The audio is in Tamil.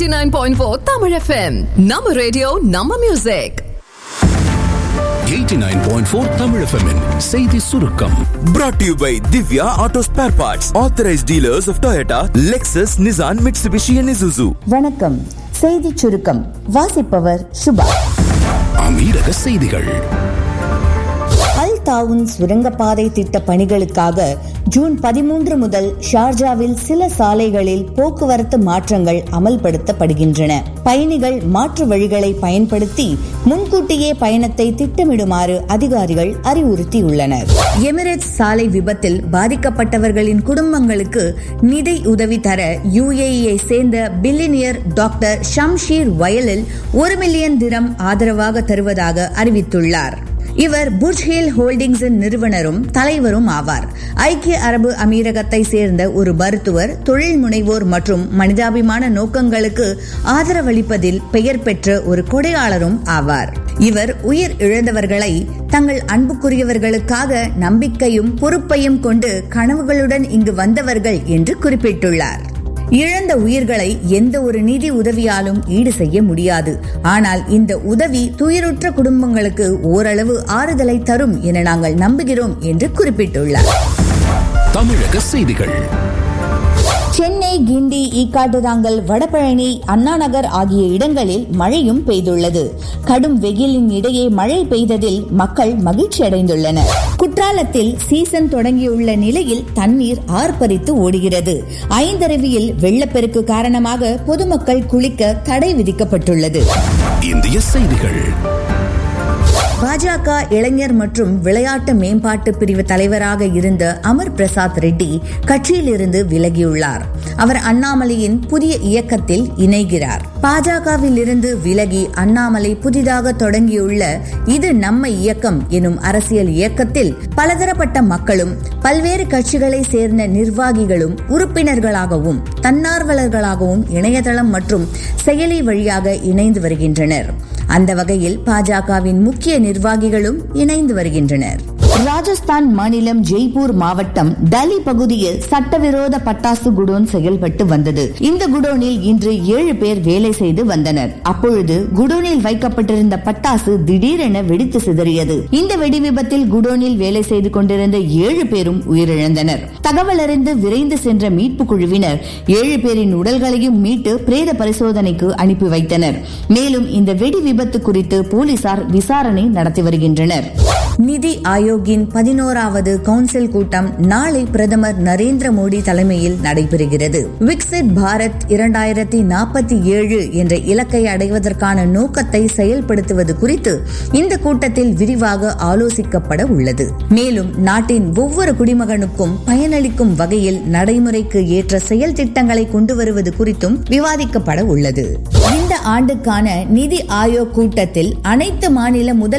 89.4 Tamil FM. நம்ம ரேடியோ நம்ம மியூசிக் 89.4 Tamil FM -இன் செய்தி சுருக்கம் Brought to you by Divya Auto Spare Parts, authorized dealers of Toyota, Lexus, Nissan, Mitsubishi, and Isuzu. வணக்கம் செய்திச் சுருக்கம் வாசிப்பவர் சுபா அமீரக செய்திகள் அல் தாவுன் சுரங்கப்பாதை திட்ட பணிகளுக்காக ஜூன் பதிமூன்று முதல் ஷார்ஜாவில் சில சாலைகளில் போக்குவரத்து மாற்றங்கள் அமல்படுத்தப்படுகின்றன பயணிகள் மாற்று வழிகளை பயன்படுத்தி முன்கூட்டியே பயணத்தை திட்டமிடுமாறு அதிகாரிகள் அறிவுறுத்தியுள்ளனர் எமிரேட்ஸ் சாலை விபத்தில் பாதிக்கப்பட்டவர்களின் குடும்பங்களுக்கு நிதி உதவி தர யுஏஇயை சேர்ந்த பில்லினியர் டாக்டர் ஷம்ஷீர் வயலில் ஒரு மில்லியன் திரம் ஆதரவாக தருவதாக அறிவித்துள்ளார் இவர் புர்ஜ் ஹில் ஹோல்டிங்ஸின் நிறுவனரும் தலைவரும் ஆவார் ஐக்கிய அரபு அமீரகத்தை சேர்ந்த ஒரு மருத்துவர் தொழில் முனைவோர் மற்றும் மனிதாபிமான நோக்கங்களுக்கு ஆதரவளிப்பதில் பெயர் பெற்ற ஒரு கொடையாளரும் ஆவார் இவர் உயிர் இழந்தவர்களை தங்கள் அன்புக்குரியவர்களுக்காக நம்பிக்கையும் பொறுப்பையும் கொண்டு கனவுகளுடன் இங்கு வந்தவர்கள் என்று குறிப்பிட்டுள்ளார் இழந்த உயிர்களை எந்த ஒரு நிதி உதவியாலும் ஈடு செய்ய முடியாது ஆனால் இந்த உதவி துயருற்ற குடும்பங்களுக்கு ஓரளவு ஆறுதலை தரும் என நாங்கள் நம்புகிறோம் என்று குறிப்பிட்டுள்ளார் தமிழக செய்திகள் சென்னை கிண்டி ஈக்காட்டுதாங்கல் வடபழனி அண்ணா நகர் ஆகிய இடங்களில் மழையும் பெய்துள்ளது கடும் வெயிலின் இடையே மழை பெய்ததில் மக்கள் மகிழ்ச்சி அடைந்துள்ளனர் குற்றாலத்தில் சீசன் தொடங்கியுள்ள நிலையில் தண்ணீர் ஆர்ப்பரித்து ஓடுகிறது ஐந்தருவியில் வெள்ளப்பெருக்கு காரணமாக பொதுமக்கள் குளிக்க தடை விதிக்கப்பட்டுள்ளது இந்திய செய்திகள் பாஜக இளைஞர் மற்றும் விளையாட்டு மேம்பாட்டு பிரிவு தலைவராக இருந்த அமர் பிரசாத் ரெட்டி கட்சியிலிருந்து விலகியுள்ளார் அவர் அண்ணாமலையின் புதிய இயக்கத்தில் இணைகிறார் பாஜகவில் இருந்து விலகி அண்ணாமலை புதிதாக தொடங்கியுள்ள இது நம்ம இயக்கம் எனும் அரசியல் இயக்கத்தில் பலதரப்பட்ட மக்களும் பல்வேறு கட்சிகளை சேர்ந்த நிர்வாகிகளும் உறுப்பினர்களாகவும் தன்னார்வலர்களாகவும் இணையதளம் மற்றும் செயலி வழியாக இணைந்து வருகின்றனர் அந்த வகையில் பாஜகவின் முக்கிய நிர்வாகிகளும் இணைந்து வருகின்றனர் ராஜஸ்தான் மாநிலம் ஜெய்ப்பூர் மாவட்டம் டலி பகுதியில் சட்டவிரோத பட்டாசு குடோன் செயல்பட்டு வந்தது இந்த குடோனில் இன்று ஏழு பேர் வேலை செய்து வந்தனர் அப்பொழுது குடோனில் வைக்கப்பட்டிருந்த பட்டாசு திடீரென வெடித்து சிதறியது இந்த வெடி விபத்தில் குடோனில் வேலை செய்து கொண்டிருந்த ஏழு பேரும் உயிரிழந்தனர் தகவல் அறிந்து விரைந்து சென்ற மீட்பு குழுவினர் ஏழு பேரின் உடல்களையும் மீட்டு பிரேத பரிசோதனைக்கு அனுப்பி வைத்தனர் மேலும் இந்த வெடி விபத்து குறித்து போலீசார் விசாரணை நடத்தி வருகின்றனர் நிதி ஆயோக்கின் பதினோராவது கவுன்சில் கூட்டம் நாளை பிரதமர் நரேந்திர மோடி தலைமையில் நடைபெறுகிறது விக்சிட் பாரத் இரண்டாயிரத்தி நாற்பத்தி ஏழு என்ற இலக்கை அடைவதற்கான நோக்கத்தை செயல்படுத்துவது குறித்து இந்த கூட்டத்தில் விரிவாக ஆலோசிக்கப்பட உள்ளது மேலும் நாட்டின் ஒவ்வொரு குடிமகனுக்கும் பயனளிக்கும் வகையில் நடைமுறைக்கு ஏற்ற செயல் திட்டங்களை கொண்டு வருவது குறித்தும் விவாதிக்கப்பட உள்ளது இந்த ஆண்டுக்கான நிதி ஆயோக் கூட்டத்தில் அனைத்து மாநில முதல்